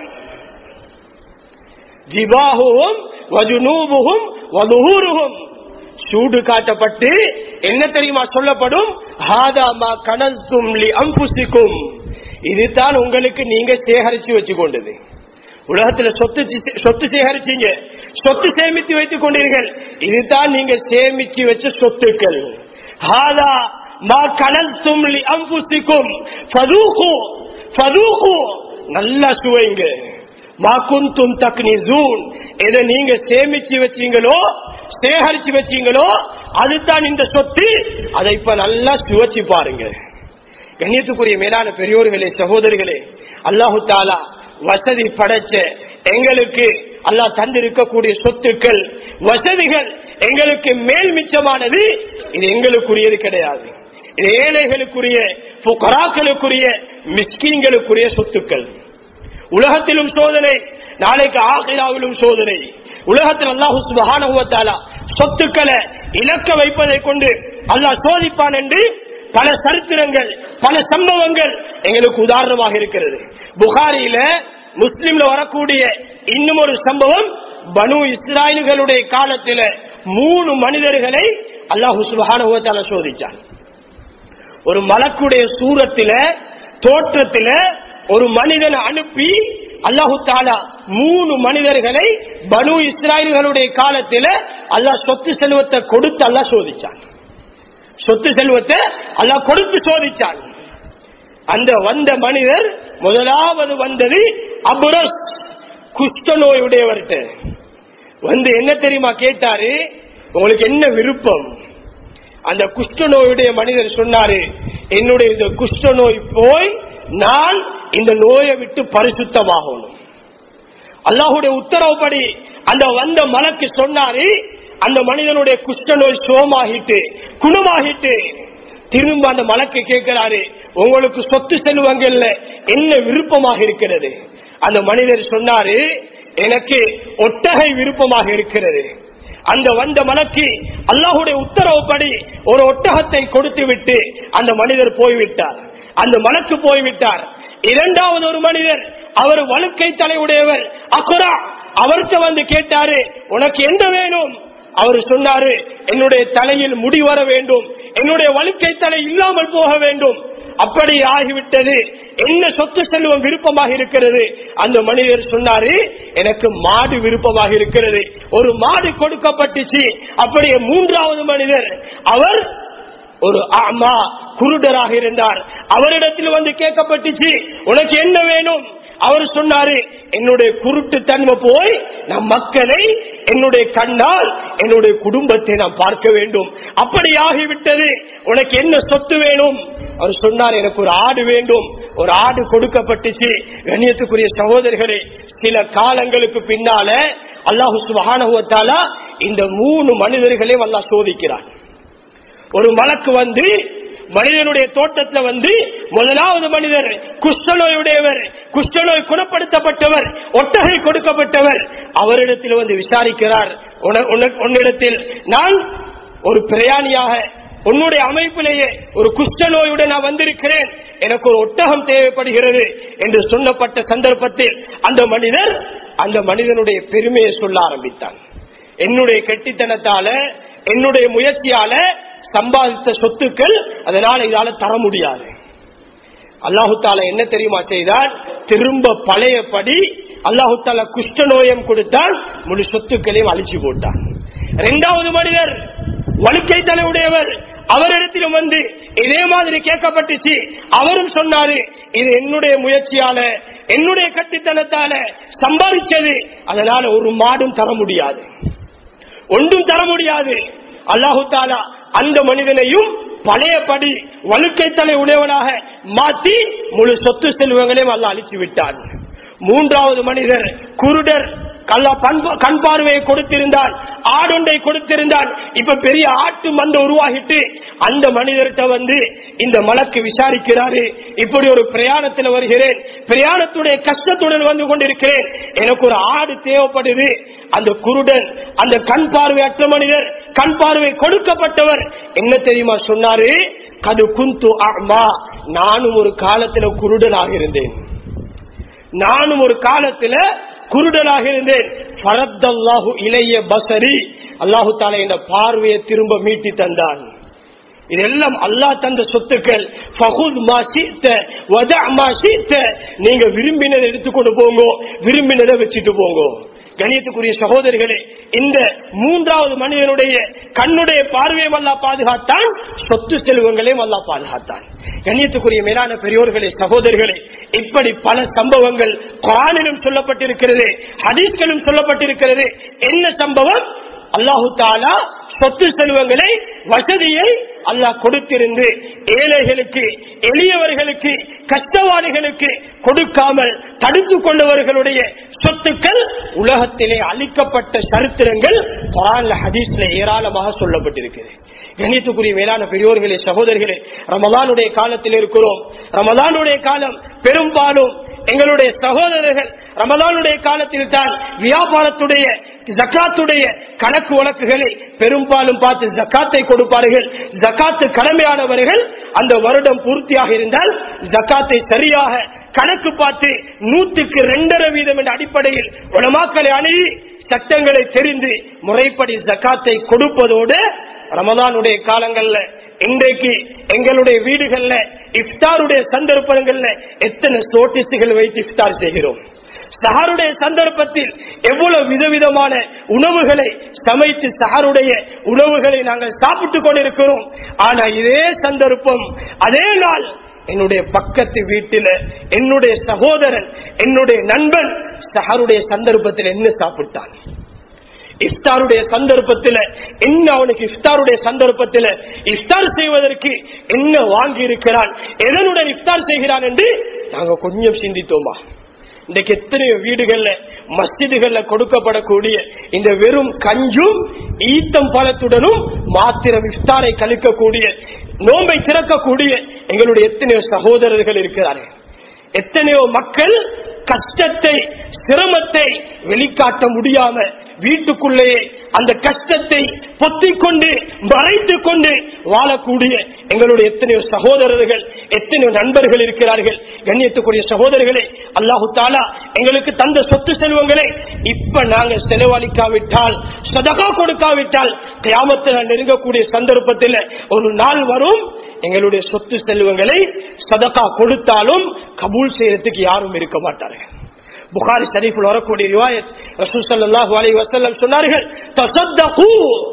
ஜிபாஹுவும் வஜுனூபுகும் வலுஹூருகும் சூடு காட்டப்பட்டு என்ன தெரியுமா சொல்லப்படும் ஹாதாமா கனசும் லி அம்புசிக்கும் இதுதான் உங்களுக்கு நீங்க சேகரிச்சு வச்சு கொண்டது உலகத்துல சொத்து சொத்து சேகரிச்சீங்க சொத்து சேமித்து வைத்துக் கொண்டீர்கள் இதுதான் நீங்க சேமிச்சு வச்ச சொத்துக்கள் ஹாதா மா கனசும் லி அம்புசிக்கும் ஃபதூகு ஃபதூகு நல்லா சுவைங்க மா குந்தும் தக்னிசூன் எதை நீங்க சேமிச்சு வச்சீங்களோ சேகரிச்சு வச்சீங்களோ அதுதான் இந்த சொத்து அதை இப்ப நல்லா சுவச்சு பாருங்க கண்ணியத்துக்குரிய மேலான பெரியோர்களே சகோதரிகளே அல்லாஹு தாலா வசதி படைச்ச எங்களுக்கு அல்லாஹ் தந்திருக்கக்கூடிய சொத்துக்கள் வசதிகள் எங்களுக்கு மேல் மிச்சமானது இது எங்களுக்குரியது கிடையாது இது ஏழைகளுக்குரிய புகராக்களுக்குரிய மிஸ்கீன்களுக்குரிய சொத்துக்கள் உலகத்திலும் சோதனை நாளைக்கு ஆகிராவிலும் சோதனை உலகத்தில் அல்லாஹு சுபஹானஹு வ தஆலா சொத்துக்களை இலக்க வைப்பதை கொண்டு அல்லாஹ் சோதிப்பான் என்று பல சரித்திரங்கள் பல சம்பவங்கள் எங்களுக்கு உதாரணமாக இருக்கிறது புகாரியில முஸ்லிம்ல வரக்கூடிய இன்னும் ஒரு சம்பவம் பனு இஸ்ராயல்களுடைய காலத்தில மூணு மனிதர்களை அல்லாஹு சுபஹான சோதிச்சான் ஒரு மலக்குடைய சூரத்தில தோற்றத்தில ஒரு மனிதனை அனுப்பி அல்லாஹு தாலா மூணு மனிதர்களை பனு இஸ்ராயல்களுடைய காலத்தில அல்லாஹ் சொத்து செல்வத்தை கொடுத்து அல்லாஹ் சோதிச்சான் சொத்து செல்வத்தை அல்லாஹ் கொடுத்து சோதிச்சான் அந்த வந்த மனிதர் முதலாவது வந்தது அபுரஸ் குஷ்ட நோயுடையவர்கிட்ட வந்து என்ன தெரியுமா கேட்டாரு உங்களுக்கு என்ன விருப்பம் அந்த குஷ்ட நோயுடைய மனிதர் சொன்னாரு என்னுடைய இந்த குஷ்ட நோய் போய் நான் இந்த நோயை விட்டு பரிசுத்தமாகணும் அல்லாஹுடைய உத்தரவுப்படி அந்த வந்த மலக்கு சொன்னாரு அந்த மனிதனுடைய குஷ்ட நோய் சோமாகிட்டு குணமாகிட்டு திரும்ப அந்த மலக்கு கேட்கிறாரு உங்களுக்கு சொத்து செல்வங்கள்ல என்ன விருப்பமாக இருக்கிறது அந்த மனிதர் சொன்னாரு எனக்கு ஒட்டகை விருப்பமாக இருக்கிறது அந்த வந்த மலக்கு அல்லாஹுடைய உத்தரவுப்படி ஒரு ஒட்டகத்தை கொடுத்து விட்டு அந்த மனிதர் போய்விட்டார் அந்த மலக்கு போய்விட்டார் இரண்டாவது ஒரு மனிதர் அவர் வழுக்கை தலையுடையவர் அக்குரா அவர்கிட்ட வந்து கேட்டாரு உனக்கு என்ன வேணும் அவர் சொன்னாரு என்னுடைய தலையில் முடி வர வேண்டும் என்னுடைய வழுக்கை தலை இல்லாமல் போக வேண்டும் அப்படி ஆகிவிட்டது என்ன சொத்து செல்வம் விருப்பமாக இருக்கிறது அந்த மனிதர் சொன்னாரு எனக்கு மாடு விருப்பமாக இருக்கிறது ஒரு மாடு கொடுக்கப்பட்டுச்சு அப்படியே மூன்றாவது மனிதர் அவர் ஒரு ஆமா குருடராக இருந்தார் அவரிடத்தில் வந்து கேட்கப்பட்டுச்சு உனக்கு என்ன வேணும் அவர் சொன்னாரு என்னுடைய குருட்டு தன்மை போய் நம் மக்களை என்னுடைய கண்ணால் என்னுடைய குடும்பத்தை நான் பார்க்க வேண்டும் அப்படி ஆகிவிட்டது உனக்கு என்ன சொத்து வேணும் அவர் சொன்னார் எனக்கு ஒரு ஆடு வேண்டும் ஒரு ஆடு கொடுக்கப்பட்டுச்சு கண்ணியத்துக்குரிய சகோதரர்களே சில காலங்களுக்கு பின்னால அல்லாஹு சுபஹானஹுவத்தாலா இந்த மூணு மனிதர்களையும் அல்லாஹ் சோதிக்கிறான் ஒரு மலக்கு வந்து மனிதனுடைய தோட்டத்துல வந்து முதலாவது மனிதர் குஷ்டநோயுடையவர் குஷ்டநோய் குணப்படுத்தப்பட்டவர் ஒட்டகை கொடுக்கப்பட்டவர் அவரிடத்தில் வந்து விசாரிக்கிறார் உன- உன- உன்னிடத்தில் நான் ஒரு பிரயாணியாக உன்னுடைய அமைப்பிலேயே ஒரு குஷ்ட நோயுடன் நான் வந்திருக்கிறேன் எனக்கு ஒரு ஒட்டகம் தேவைப்படுகிறது என்று சொல்லப்பட்ட சந்தர்ப்பத்தில் அந்த மனிதர் அந்த மனிதனுடைய பெருமையை சொல்ல ஆரம்பித்தான் என்னுடைய கெட்டித்தனத்தால என்னுடைய முயற்சியால சம்பாதித்த சொத்துக்கள் அதனால இதால தர முடியாது அல்லாஹு தாலா என்ன தெரியுமா செய்தால் திரும்ப பழையபடி அல்லாஹு தாலா குஷ்ட நோயம் கொடுத்தான் முழு சொத்துக்களையும் அழிச்சு போட்டான் இரண்டாவது மனிதர் வழுக்கை தலையுடையவர் அவரிடத்திலும் வந்து இதே மாதிரி கேட்கப்பட்டுச்சு அவரும் சொன்னாரு இது என்னுடைய முயற்சியால என்னுடைய கட்டித்தனத்தால சம்பாதிச்சது அதனால ஒரு மாடும் தர முடியாது ஒன்றும் தர முடியாது அல்லாஹு தாலா அந்த மனிதனையும் பழையபடி வழுக்கை தலை உடையவனாக மாற்றி முழு சொத்து செல்வங்களையும் அல்ல அழித்து விட்டான் மூன்றாவது மனிதர் குருடர் கல்லா பண்பு- கண் பார்வையை கொடுத்திருந்தான் ஆடொன்றை கொடுத்திருந்தான் இப்ப பெரிய ஆட்டு மந்த உருவாகிட்டு அந்த மனிதர்கிட்ட வந்து இந்த மலக்கு விசாரிக்கிறாரு இப்படி ஒரு பிரயாணத்துல வருகிறேன் பிரயாணத்துடைய கஷ்டத்துடன் வந்து கொண்டிருக்கிறேன் எனக்கு ஒரு ஆடு தேவைப்படுது அந்த குருடன் அந்த கண் பார்வையற்ற மனிதர் கண் பார்வை கொடுக்கப்பட்டவர் என்ன தெரியுமா சொன்னாரு கது குந்து அம்மா நானும் ஒரு காலத்துல குருடனாக இருந்தேன் நானும் ஒரு காலத்துல குருடனாக இருந்தேன் ஃபரத்தல்லாஹு இளைய பசரி அல்லாஹு தாலா என்ற பார்வையை திரும்ப மீட்டி தந்தான் இதெல்லாம் அல்லாஹ் தந்த சொத்துக்கள் ஃபகுத் மா ஷி'த வதா மா ஷி'த. நீங்க விரும்பினதை எடுத்துக்கொண்டு போங்க விரும்பினதை வச்சுட்டு போங்க கணியத்துக்குரிய சகோதரிகளே இந்த மூன்றாவது மனிதனுடைய கண்ணுடைய பார்வையும் அல்லா பாதுகாத்தான் சொத்து செல்வங்களையும் அல்லா பாதுகாத்தான் கண்ணியத்துக்குரிய மேலான பெரியோர்களே சகோதரிகளே இப்படி பல சம்பவங்கள் குரானிலும் சொல்லப்பட்டிருக்கிறது ஹதீஸ்களும் சொல்லப்பட்டிருக்கிறது என்ன சம்பவம் அல்லாஹு தாலா சொத்து செல்வங்களை வசதியை அல்லாஹ் கொடுத்திருந்து ஏழைகளுக்கு எளியவர்களுக்கு கஷ்டவாளிகளுக்கு கொடுக்காமல் தடுத்துக் கொண்டவர்களுடைய சொத்துக்கள் உலகத்திலே அளிக்கப்பட்ட சரித்திரங்கள் குரான்ல ஹதீஸ்ல ஏராளமாக சொல்லப்பட்டிருக்கிறது கணித்துக்குரிய மேலான பெரியோர்களே சகோதரர்களே ரமதானுடைய காலத்தில் இருக்கிறோம் ரமதானுடைய காலம் பெரும்பாலும் எங்களுடைய சகோதரர்கள் ரமதானுடைய காலத்தில் தான் வியாபாரத்துடைய ஜக்காத்துடைய கணக்கு வழக்குகளை பெரும்பாலும் பார்த்து ஜக்காத்தை கொடுப்பார்கள் ஜக்காத்து கடமையானவர்கள் அந்த வருடம் பூர்த்தியாக இருந்தால் ஜக்காத்தை சரியாக கணக்கு பார்த்து நூற்றுக்கு ரெண்டரை வீதம் என்ற அடிப்படையில் உலமாக்களை அணுகி சட்டங்களை தெரிந்து முறைப்படி ஜக்காத்தை கொடுப்பதோடு ரமதானுடைய காலங்கள்ல இன்றைக்கு எங்களுடைய வீடுகள்ல இஃப்தாருடைய சந்தர்ப்பங்கள்ல எத்தனை நோட்டீஸுகள் வைத்து இஃப்தார் செய்கிறோம் சஹருடைய சந்தர்ப்பத்தில் எவ்வளவு விதவிதமான உணவுகளை சமைத்து சஹருடைய உணவுகளை நாங்கள் சாப்பிட்டுக் கொண்டிருக்கிறோம் ஆனா இதே சந்தர்ப்பம் அதே நாள் என்னுடைய பக்கத்து வீட்டில என்னுடைய சகோதரன் என்னுடைய நண்பன் சஹருடைய சந்தர்ப்பத்தில் என்ன சாப்பிட்டான் இஃப்தாருடைய சந்தர்ப்பத்தில் என்ன அவனுக்கு இஃப்தாருடைய சந்தர்ப்பத்தில் இஃப்தார் செய்வதற்கு என்ன வாங்கி இருக்கிறான் எதனுடன் இஃப்தார் செய்கிறான் என்று நாங்க கொஞ்சம் சிந்தித்தோமா இன்றைக்கு எத்தனையோ வீடுகள்ல மஸ்ஜிதுகள்ல கொடுக்கப்படக்கூடிய இந்த வெறும் கஞ்சும் ஈத்தம் பழத்துடனும் மாத்திரம் இஃப்தாரை கழிக்கக்கூடிய நோன்பை திறக்கக்கூடிய எங்களுடைய எத்தனையோ சகோதரர்கள் இருக்கிறார்கள் எத்தனையோ மக்கள் கஷ்டத்தை சிரமத்தை வெளிக்காட்ட முடியாம வீட்டுக்குள்ளேயே அந்த கஷ்டத்தை பொத்திக் கொண்டு மறைத்துக் கொண்டு வாழக்கூடிய எங்களுடைய எத்தனையோ சகோதரர்கள் எத்தனையோ நண்பர்கள் இருக்கிறார்கள் கண்ணியத்துக்குரிய சகோதரர்களே அல்லாஹு தாலா எங்களுக்கு தந்த சொத்து செல்வங்களை இப்ப நாங்க செலவழிக்காவிட்டால் சதகா கொடுக்காவிட்டால் கியாமத்தில் நெருங்கக்கூடிய சந்தர்ப்பத்தில் ஒரு நாள் வரும் எங்களுடைய சொத்து செல்வங்களை சதகா கொடுத்தாலும் கபூல் செய்யறதுக்கு யாரும் இருக்க மாட்டார்கள் புகாரி ஷரீஃபில் வரக்கூடிய ரிவாயத் ரசூல் ஸல்லல்லாஹு அலைஹி வஸல்லம் சொன்னார்கள் தஸத்தகு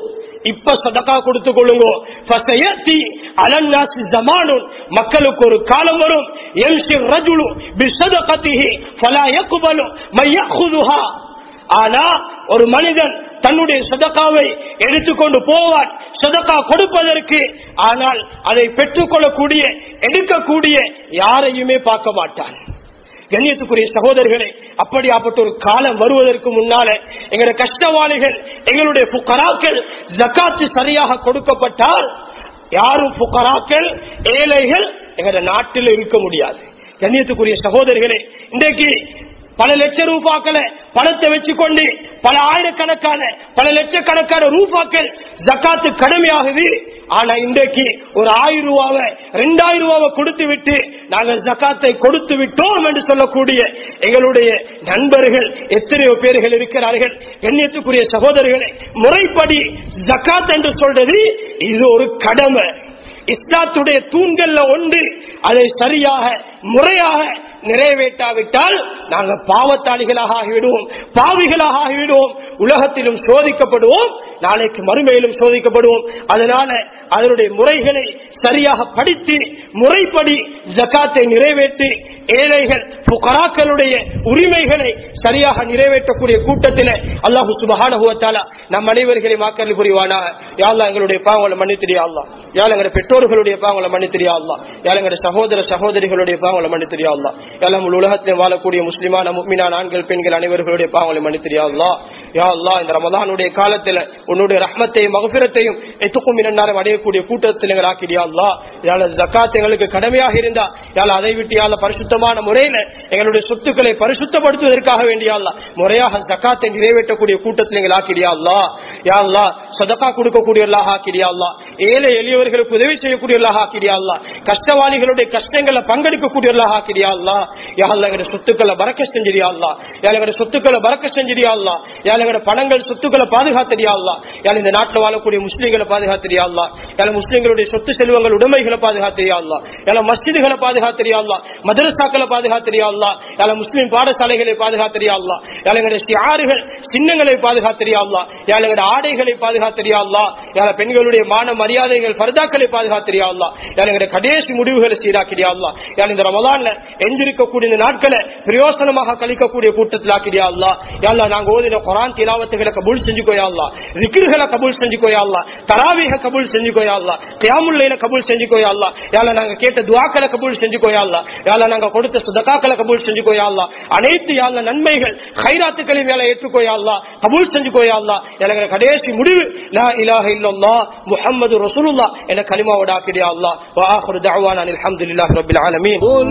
இப்ப சதகா கொடுத்து கொள்ளுங்க ஃபஸயத்தி அலன்னாசி ஜமானுன் மக்களுக்கு ஒரு காலம் வரும் யம்ஷி ரஜுலு பிஸதகத்திஹி ஃபலா யக்பலு மையஹுதுஹா ஆனா ஒரு மனிதன் தன்னுடைய சதக்காவை எடுத்துக்கொண்டு போவான் சதக்கா கொடுப்பதற்கு ஆனால் அதை பெற்றுக்கொள்ளக்கூடிய எடுக்கக்கூடிய யாரையுமே பார்க்க மாட்டான் கண்ணியத்துக்குரிய சகோதரர்களே அப்படியாப்பட்ட ஒரு காலம் வருவதற்கு முன்னால எங்களுடைய கஷ்டவாளிகள் எங்களுடைய புக்கராக்கள் ஜக்காத்து சரியாக கொடுக்கப்பட்டால் யாரும் புக்கராக்கள் ஏழைகள் எங்களுடைய நாட்டில் இருக்க முடியாது கண்ணியத்துக்குரிய சகோதரிகளே இன்றைக்கு பல லட்ச ரூபாக்களை பணத்தை வச்சுக்கொண்டு பல ஆயிரக்கணக்கான பல லட்சக்கணக்கான ரூபாக்கள் ஜக்காத்து கடமையாகுது ஆனா இன்றைக்கு ஒரு ஆயிரம் ரூபாவை ரெண்டாயிரம் ரூபாவை கொடுத்து விட்டு நாங்கள் ஜக்காத்தை கொடுத்து விட்டோம் என்று சொல்லக்கூடிய எங்களுடைய நண்பர்கள் எத்தனையோ பேர்கள் இருக்கிறார்கள் எண்ணியத்துக்குரிய சகோதரர்களை முறைப்படி ஜக்காத் என்று சொல்றது இது ஒரு கடமை இஸ்லாத்துடைய தூண்கள்ல ஒன்று அதை சரியாக முறையாக நிறைவேற்றாவிட்டால் நாங்கள் பாவத்தாளிகளாக ஆகிவிடுவோம் பாவிகளாக ஆகிவிடுவோம் உலகத்திலும் சோதிக்கப்படுவோம் நாளைக்கு மறுமையிலும் சோதிக்கப்படுவோம் அதனால அதனுடைய முறைகளை சரியாக படித்து முறைப்படி ஜக்காத்தை நிறைவேற்றி ஏழைகள் புகராக்களுடைய உரிமைகளை சரியாக நிறைவேற்றக்கூடிய கூட்டத்தில் அல்லாஹு சுபஹானுவத்தாலா நம் அனைவர்களை மாக்கல் புரிவானாக யாழ்லா எங்களுடைய பாவங்களை மன்னித்திரியா அல்லா யாழ் எங்களுடைய பெற்றோர்களுடைய பாவங்களை மன்னித்திரியா அல்லா யாழ் எங்களுடைய சகோதர சகோதரிகளுடைய பாவங்களை மன்னித்திரியா அல்லா எல்லாம் உலகத்தில் வாழக்கூடிய முஸ்லிமான முக்மினான ஆண்கள் பெண்கள் அனைவர்களுடைய பாவங்களை மன்னித்திரியா அல்லா யா அல்லா இந்த ரமதானுடைய காலத்துல உன்னுடைய ரஹ்மத்தையும் மகபிரத்தையும் எத்துக்கும் இரண்டாயிரம் அடையக்கூடிய கூட்டத்தில் எங்கள் ஆக்கிடியா அல்லா யாழ ஜக்காத் எங்களுக்கு கடமையாக இருந்தா யாழ அதை விட்டு யாழ பரிசுத்தமான முறையில எங்களுடைய சொத்துக்களை பரிசுத்தப்படுத்துவதற்காக வேண்டியா அல்லா முறையாக ஜக்காத்தை நிறைவேற்றக்கூடிய கூட்டத்தில் எங்கள் ஆக்கிடியா அல்லா யா அல்லா சதக்கா கொடுக்கக்கூடியவர்களாக ஆக்கிடியா அல்லா ஏழை எளியவர்களுக்கு உதவி செய்யக்கூடியவர்களாக ஆக்கிடியா அல்லா கஷ்டவாளிகளுடைய கஷ்டங்களை பங்கெடுக்கக்கூடியவர்களாக ஆக்கிடியா அல்லா யா அல்லா எங்களுடைய சொத்துக்களை பறக்க செஞ்சிரியா அல்லா யா எங்களுடைய சொத்துக்களை பறக்க செஞ்சிரியா அல்லா யா எங்களுடைய பணங்கள் சொத்துக்களை பாதுகாத்தடியா அல்லா யா இந்த நாட்டில் வாழக்கூடிய முஸ்லீம்களை பாதுகாத்தடியா அல்லா யா முஸ்லீம்களுடைய சொத்து செல்வங்கள் உடைமைகளை பாதுகாத்தடியா அல்லா யா மஸ்ஜிதுகளை பாதுகாத்தடியா அல்லா மதரசாக்களை பாதுகாத்தடியா அல்லா யா முஸ்லீம் பாடசாலைகளை பாதுகாத்தடியா அல்லா யா எங்களுடைய சியாறுகள் சின்னங்களை பாதுகாத்தடியா அல்லா யா எங்களுடைய ஆடைகளை பாதுகாத்தடியா அல்லா யா பெண்களுடைய மான மரியாதைகள் பரதாக்களை பாதுகாத்தடியா அல்லா யா எங்களுடைய கடைசி முடிவுகளை சீராக்கிடியா அல்லா யா இந்த ரமலான்ல எஞ்சிருக்கக்கூடிய இந்த நாட்களை பிரயோசனமாக கழிக்கக்கூடிய கூட்டத்தில் ஆக்கிடியா அல்லா யா நாங்க ஓதின குரான் திலாவத்துகளை கபூல் செஞ்சுக்கோயா அல்லா ரிக்கிர்களை கபூல் செஞ்சுக்கோயா அல்லா தராவிக கபூல் செஞ்சுக்கோயா அல்லா கியாமுல்லையில கபூல் செஞ்சுக்கோயா அல்லா யால நாங்க கேட்ட துவாக்களை கபூல் செஞ்சுக்கோயா அல்லா யால நாங்க கொடுத்த சுதகாக்களை கபூல் செஞ்சுக்கோயா அல்லா அனைத்து யாழ்ல நன்மைகள் ஹைராத்துக்களையும் வேலை ஏற்றுக்கோயா அல்லா கபூல் செஞ்சுக்கோயா அல்லா எனக்கு கடைசி முடிவு லா இலாஹ இல்லல்லா முஹம்மது ரசூலுல்லா என கலிமாவோட ஆக்கிடியா அல்லா வா ஆஹிரு தஅவானா அல்ஹம்துலில்லாஹி ரப்பில் ஆலமீன் قل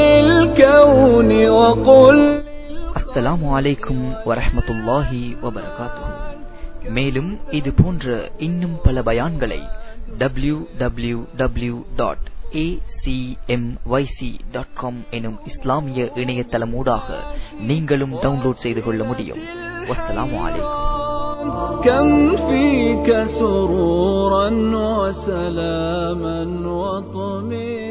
للكون وقل அஸ்ஸலாமு அலைக்கும் வரஹ்மத்துல்லாஹி வபரகாத்துஹு மேலும் இது போன்ற இன்னும் பல பயான்களை டபிள்யூ டபிள்யூ டபிள்யூ டாட் எனும் இஸ்லாமிய இணையதளமூடாக நீங்களும் டவுன்லோட் செய்து கொள்ள முடியும் வஸ்ஸலாமு அலைக்கும் كم فيك سرورا وسلاما وطمئنا